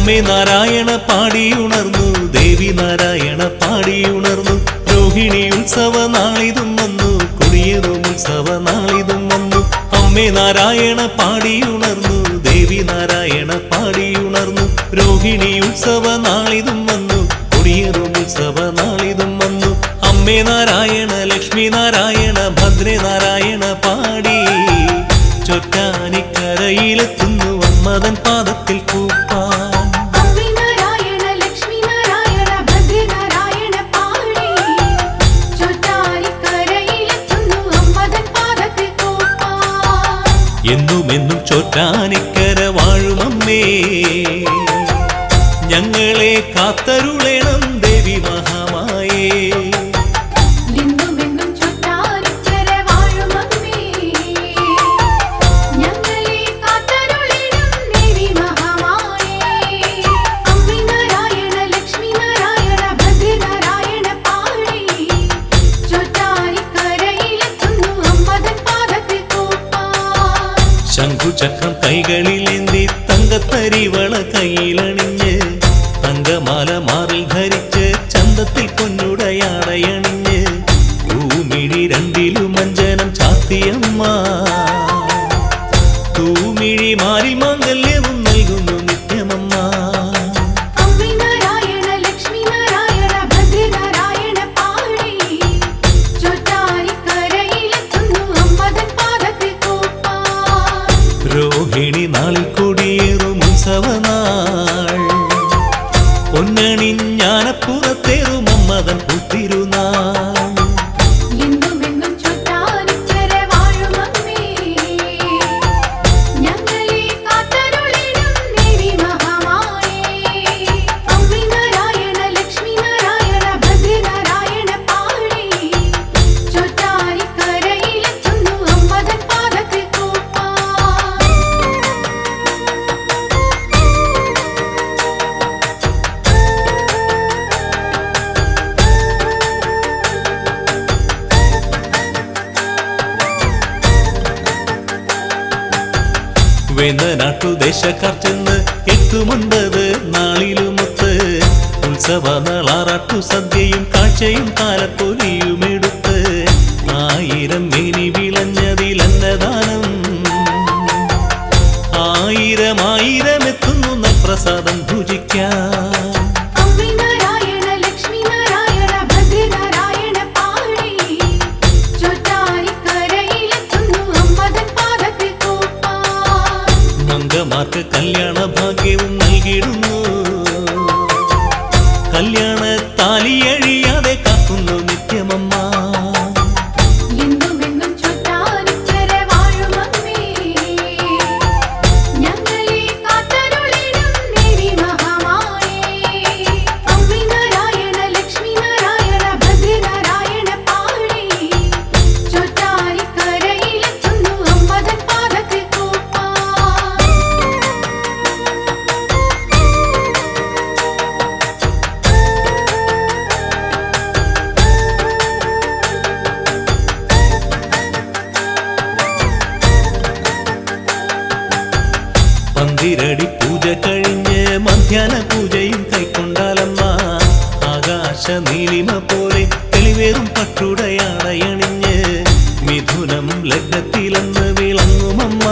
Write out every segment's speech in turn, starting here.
അമ്മേ നാരായണ പാടിയുണർന്നു ദേവി നാരായണ പാടിയുണർന്നു രോഹിണി ഉത്സവ നാളിതും വന്നു കൊടിയേറും ഉത്സവ നാളിതും വന്നു അമ്മേ നാരായണ പാടിയുണർന്നു ദേവി നാരായണ പാടിയുണർന്നു രോഹിണി ഉത്സവ നാളിതും വന്നു കൊടിയേറും ഉത്സവ നാളിതും വന്നു അമ്മേ നാരായണ ലക്ഷ്മി നാരായണ ഭദ്രേ നാരായണ പാടി ചൊറ്റാനിക്കരയിലെത്തുന്നു അമ്മതൻ പാദത്തിൽ കൂപ്പാൻ അമ്മേ നാരായണ ലക്ഷ്മി നാരായണ ഭദ്രനാരായണ പാടി ചൊറ്റാനിക്കരയിലെത്തുന്നു അമ്മതൻ പാദത്തിൽ കൂപ്പാൻ എന്നുമെന്നും ചൊറ്റാനിക്കര വാഴുമമ്മേ ഞങ്ങളെ കാത്തരുളേണം ദേവി മഹാമായേ എന്നുമെന്നും ചൊറ്റാനിക്കര വാഴുമമ്മേ ഞങ്ങളെ കാത്തരുളിടും ദേവി മഹാമായേ അമ്മേ നാരായണ ലക്ഷ്മി നാരായണ ഭദ്രനാരായണ പാടി ചൊറ്റാനിക്കരയിലെത്തുന്നു അമ്മതൻ പാദത്തിൽ കൂപ്പാൻ ശംഖുചക്രം കൈകളിലേന്തി തങ്കത്തരിവള കയ്യിലണിഞ്ഞ് തങ്കമാല മാറിൽ ധരിച്ച് ചന്തത്തിൽ പൊന്നുടയാടയണിഞ്ഞ് തൂമിഴി രണ്ടിലും അഞ്ജനം ചാത്തിയമ്മ തൂമിഴി മാറി മാംഗല്യവും നൽകുന്നു നിത്യമമ്മ അമ്മേ നാരായണ ലക്ഷ്മി നാരായണ ഭദ്രനാരായണ പാടി ചൊറ്റാനിക്കരയിലെത്തുന്നു അമ്മതൻ പാദത്തിൽ കൂപ്പാൻ രോഹിണി നാളിൽ കൊടിയേറും ഉത്സവനാൾ പൊന്നണിഞ്ഞാനപ്പുറത്തേറും അമ്മതൻ പുത്തിരുനാൾ എന്നുമെന്നും ചൊറ്റാനിക്കര വാഴുമമ്മേ ഞങ്ങളെ കാത്തരുളിടും ദേവി മഹാമായേ അമ്മേ നാരായണ ലക്ഷ്മി നാരായണ ഭദ്രനാരായണ പാടി ചൊറ്റാനിക്കരയിലെത്തുന്നു അമ്മതൻ പാദത്തിൽ കൂപ്പാൻ വെന്നനാട്ടു ദേശക്കാർ ചെന്ന് എട്ടുമുണ്ടത് നാളിലുമൊത്ത് ഉത്സവ നാളാറാട്ടു സദ്യയും കാഴ്ചയും താലപ്പൊലിയും എടുത്ത് ആയിരം മേനി വിളഞ്ഞതിലന്നദാനം ആയിരം ആയിരം എത്തുന്നു പ്രസാദം ഭുജിക്കാൻ അമ്മേ നാരായണ ലക്ഷ്മി നാരായണ ഭദ്രനാരായണ പാടി ചൊറ്റാനിക്കരയിലെത്തുന്നു അമ്മതൻ പാദത്തിൽ കൂപ്പാൻ മംഗമാർക്ക് കല്യാണ ഭാഗ്യവും നൽകിയിടുന്നു കല്യാണ താലിയഴിയാതെ കാക്കുന്നു നിത്യമമ്മ എന്നുമെന്നും ചൊറ്റാനിക്കര വാഴുമമ്മേ ഞങ്ങളെ കാത്തരുളിടും ദേവി മഹാമായേ അമ്മേ നാരായണ ലക്ഷ്മി നാരായണ ഭദ്രനാരായണ പാടി ചൊറ്റാനിക്കരയിലെത്തുന്നു അമ്മതൻ പാദത്തിൽ കൂപ്പാൻ പന്തിരടി പൂജ കഴിഞ്ഞ് മധ്യാഹ്ന പൂജയും കൈക്കൊണ്ടാലമ്മ ആകാശ നീലിമ പോലെ തെളിവേറും പട്ടുടയാടയണിഞ്ഞ് മിഥുനം ലഗ്നത്തിലെന്ന് വിളങ്ങുമമ്മ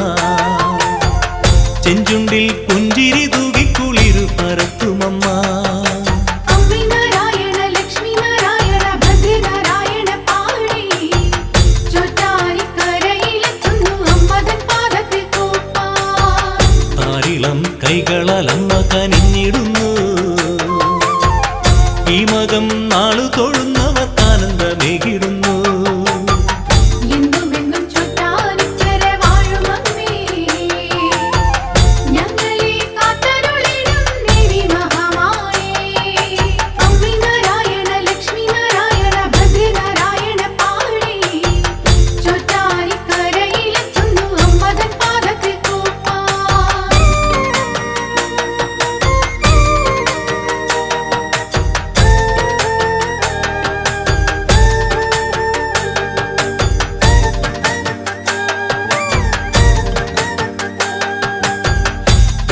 ചെഞ്ചുണ്ടിൽ പുഞ്ചിരി തൂകി കുളിരു പരത്തുമമ്മ അമ്മേ നാരായണ ലക്ഷ്മി നാരായണ ഭദ്രനാരായണ പാടി ചൊറ്റാനിക്കരയിലെത്തുന്നു അമ്മതൻ പാദത്തിൽ കൂപ്പാൻ താരിളം കൈകളാൽ അമ്മ കനിഞ്ഞിടുന്നു ഈ മകം നാളു തൊഴുന്നവർ ആനന്ദമേകിടുന്നു എന്നുമെന്നും ചൊറ്റാനിക്കര വാഴുമമ്മേ ഞങ്ങളെ കാത്തരുളിടും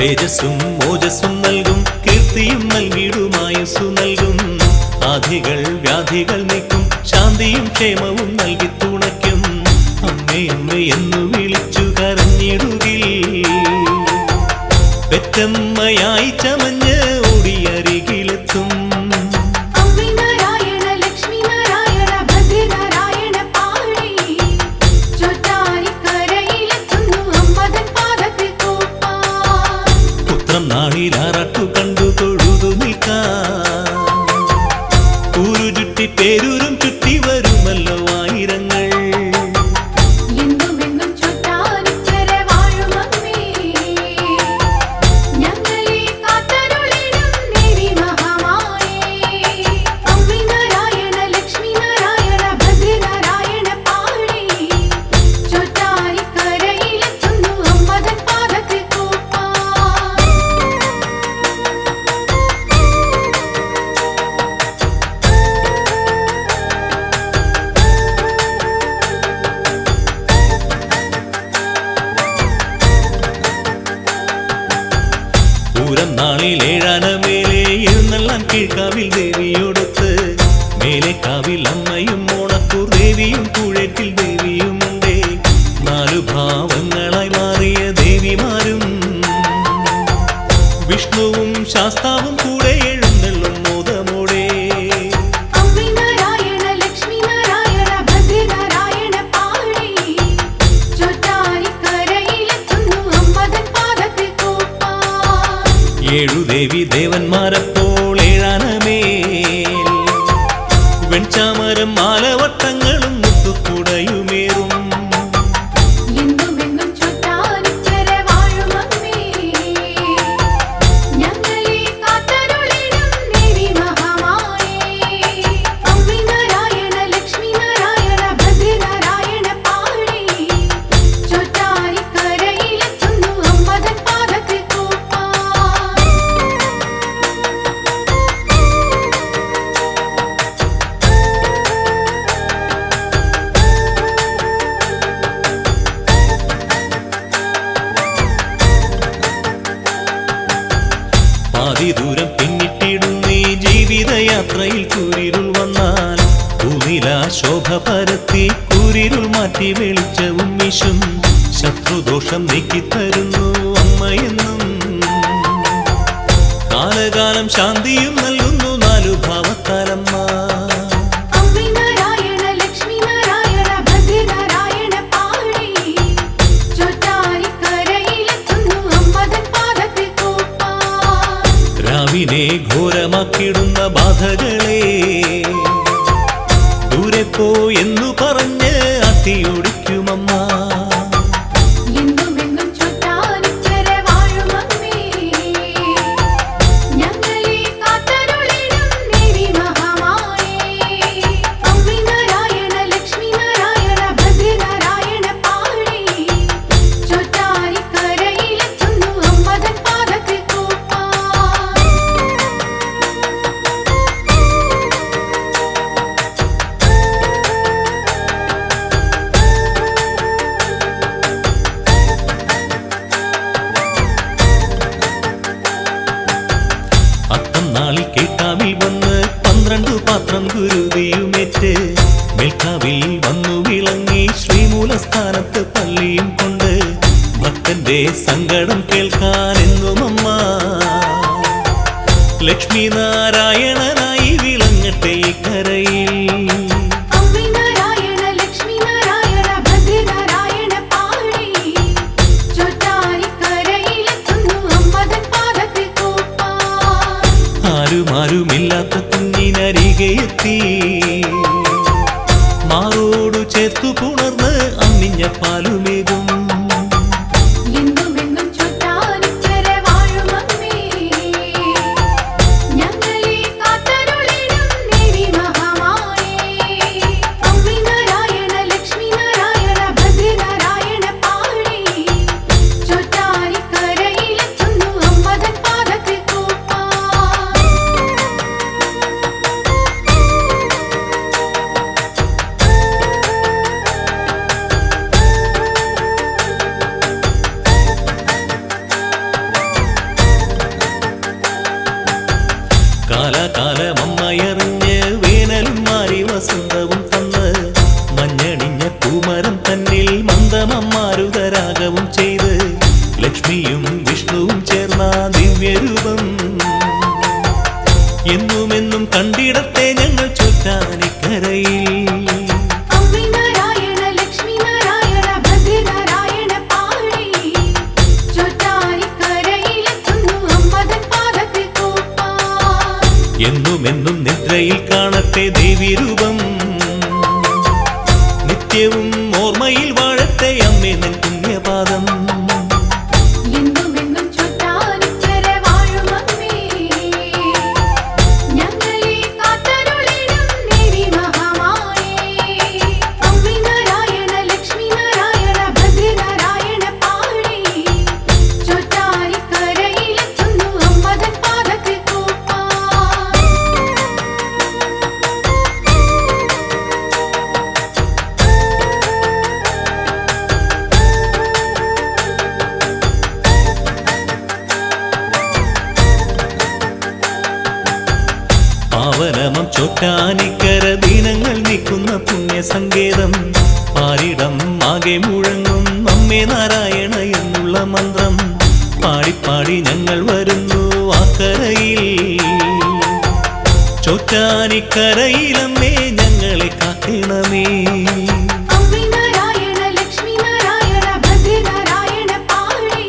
തേജസ്സും ഓജസ്സും നൽകും കീർത്തിയും നൽകിയിടുമായുസ്സു നൽകും ആധികൾ വ്യാധികൾ നീക്കും ശാന്തിയും ക്ഷേമവും നൽകി തുണയ്ക്കും അമ്മേ അമ്മ എന്നു വിളിച്ചു കരഞ്ഞിടുകിൽ പെറ്റമ്മയായി ചമഞ്ഞ് ഓടിയരികിലെത്തും അമ്മേ നാരായണ ലക്ഷ്മി നാരായണ ഭദ്രനാരായണ പാടി ചൊറ്റാനിക്കരയിലെത്തുന്നു അമ്മതൻ പാദത്തിൽ കൂപ്പാൻ പുത്രം നാളിലാറാട്ടു കണ്ടു തൊഴുതു നിൽക്കാം ഊരു ചുറ്റി പേരൂരും ചുറ്റി വരുമല്ലോ ആയിരങ്ങൾ എന്നുമെന്നും ചൊറ്റാനിക്കര വാഴും അമ്മേ ഞങ്ങളെ കാത്തരുളിടും ദേവി മഹാമായേ അമ്മേ നാരായണ ലക്ഷ്മി നാരായണ ഭദ്രനാരായണ പാടി ചൊറ്റാനിക്കരയിലെത്തുന്നു അമ്മതൻ പാദത്തിൽ കൂപ്പാൻ പൂരം നാളിൽ ഏഴാന മേലെ എഴുന്നള്ളാൻ കീഴ്ക്കാവിൽ ദേവിയോടൊത്ത് മേലെ കാവിൽ അമ്മയും ഓണക്കൂർ ദേവിയും കുഴറ്റിൽ ദേവിയുമുണ്ടേ നാലു ഭാവങ്ങളായി മാറിയ ദേവിമാരും വിഷ്ണുവും ശാസ്താവും കൂടെ എഴുന്നള്ളും മോദമോടെ അമ്മേ നാരായണ ലക്ഷ്മി നാരായണ ഭദ്രനാരായണ പാടി ചൊറ്റാനിക്കരയിലെത്തുന്നു അമ്മതൻ പാദത്തിൽ കൂപ്പാൻ ഏഴു ദേവി ദേവന്മാരപ്പോൾ ഏഴാനമേൽ വെൺചാമരം മാലവട്ടങ്ങളും മുത്തുക്കുടയുമേറും എന്നുമെന്നും ചൊറ്റാനിക്കര വാഴും അമ്മേ ഞങ്ങളെ കാത്തരുളിടും ദേവി മഹാമായേ അമ്മേ നാരായണ ലക്ഷ്മി നാരായണ ഭദ്രനാരായണ പാടി ചൊറ്റാനിക്കരയിലെത്തുന്നു അമ്മതൻ പാദത്തിൽ കൂപ്പാൻ പാതി ദൂരം പിന്നിട്ടിടുന്നീ ജീവിതയാത്രയിൽ കൂരിരുൾ വന്നാൽ ഭൂനില ശോഭ പരത്തി കൂരിരുൾ മാറ്റി വെളിച്ചവും വിഷും ശത്രുദോഷം നീക്കിത്തരുന്നു അമ്മയെന്നും കാലകാലം ശാന്തിയും നൽകുന്നു നാലു ഭാവത്താലമ്മ അമ്മേ നാരായണ ലക്ഷ്മി നാരായണ ഭദ്രനാരായണ പാടി ചൊറ്റാനിക്കരയിലെത്തുന്നു അമ്മതൻ പാദത്തിൽ കൂപ്പാൻ രാവിനെ ഘോരമാക്കിടുന്ന ബാധകളെ ദൂരെ പോ എന്നു പറഞ്ഞ് അത്തിയൊടിക്കുമമ്മ എന്നുമെന്നും ചൊറ്റാനിക്കര വാഴും അമ്മേ ഞങ്ങളെ കാത്തരുളിടും ദേവി മഹാമായേ അമ്മേ നാരായണ ലക്ഷ്മി നാരായണ ഭദ്രനാരായണ പാടി ചൊറ്റാനിക്കരയിലെത്തുന്നു അമ്മതൻ പാദത്തിൽ കൂപ്പാൻ അത്തം നാളിൽ കേട്ടാവിൽ വന്ന് പന്ത്രണ്ട് പാത്രം ഗുരുതിയുമേറ്റ് മേൽക്കാവിൽ വന്നു വിളങ്ങി ശ്രീമൂലസ്ഥാനത്ത് പള്ളിയും കൊണ്ട് ഭക്തന്റെ സങ്കടം കേൾക്കാൻ എന്നും അമ്മ ലക്ഷ്മി നാരായണനായി വിളങ്ങട്ടെ ഈ കരയിൽ അമ്മേ നാരായണ ലക്ഷ്മി നാരായണ ഭദ്രനാരായണ പാടി ചൊറ്റാനിക്കരയിലെത്തുന്നു അമ്മതൻ പാദത്തിൽ കൂപ്പാൻ ആരുമാരുമില്ലാത്ത കുഞ്ഞിനരികെ എത്തി മാറോടു ചേർത്തു പുണർന്ന് അമ്മിഞ്ഞ പാലുമേകും എന്നുമെന്നും ചൊറ്റാനിക്കര വാഴും അമ്മേ ഞങ്ങളെ കാത്തരുളിടും ദേവി മഹാമായേ അമ്മേ നാരായണ ലക്ഷ്മി നാരായണ ഭദ്രനാരായണ പാടി ചൊറ്റാനിക്കരയിലെത്തുന്നു അമ്മതൻ പാദത്തിൽ കൂപ്പാൻ പദമമ്മാരുതരാഗവും ചെയ്ത് ലക്ഷ്മിയും വിഷ്ണുവും ചേർന്ന ദിവ്യരൂപം എന്നുമെന്നും കണ്ടിടത്തെ ഞങ്ങൾ ചൊറ്റാനിക്കരയിൽ അമ്മി നാരായണ ലക്ഷ്മി നാരായണ ഭദ്രനാരായണ പാടി ചൊറ്റാനിക്കരയിലെത്തുന്നു അമ്മതൻ പാദത്തിൽ കൂപ്പാൻ എന്നുമെന്നും നിദ്രയിൽ കാണട്ടെ ദേവീരൂപം നിത്യവും ഓർമ്മയിൽ വാഴട്ടെ അമ്മേ നിൻ പുണ്യപാദം എന്നുമെന്നും ചൊറ്റാനിക്കര വാഴുമമ്മേ ഞങ്ങളെ കാത്തരുളിടും ദേവി മഹാമായേ അമ്മി നാരായണ ലക്ഷ്മി നാരായണ ഭദ്രനാരായണ പാടി ചൊറ്റാനിക്കരയിലെത്തുന്നു അമ്മതൻ പാദത്തിൽ കൂപ്പാൻ പാവനമം ചൊറ്റാനിക്കര ദിനങ്ങൾ നിൽക്കുന്ന പുണ്യസങ്കേതം പാരിടം ആകെ മുഴങ്ങും അമ്മേ നാരായണ എന്നുള്ള മന്ത്രം പാടിപ്പാടി ഞങ്ങൾ വരുന്നു ആക്കരയിൽ ചൊറ്റാനിക്കരയിലമ്മേ ഞങ്ങളെ കാക്കണമേ അമ്മി നാരായണ ലക്ഷ്മി നാരായണ ഭദ്രനാരായണ പാടി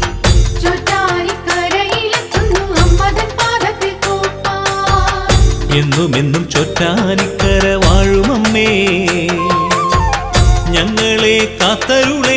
ചൊറ്റാനിക്കരയിലെത്തുന്നു അമ്മതൻ പാദത്തിൽ കൂപ്പാൻ എന്നുമെന്നും ചൊറ്റാനിക്കര വാഴുമമ്മേ ഞങ്ങളെ കാത്തരുള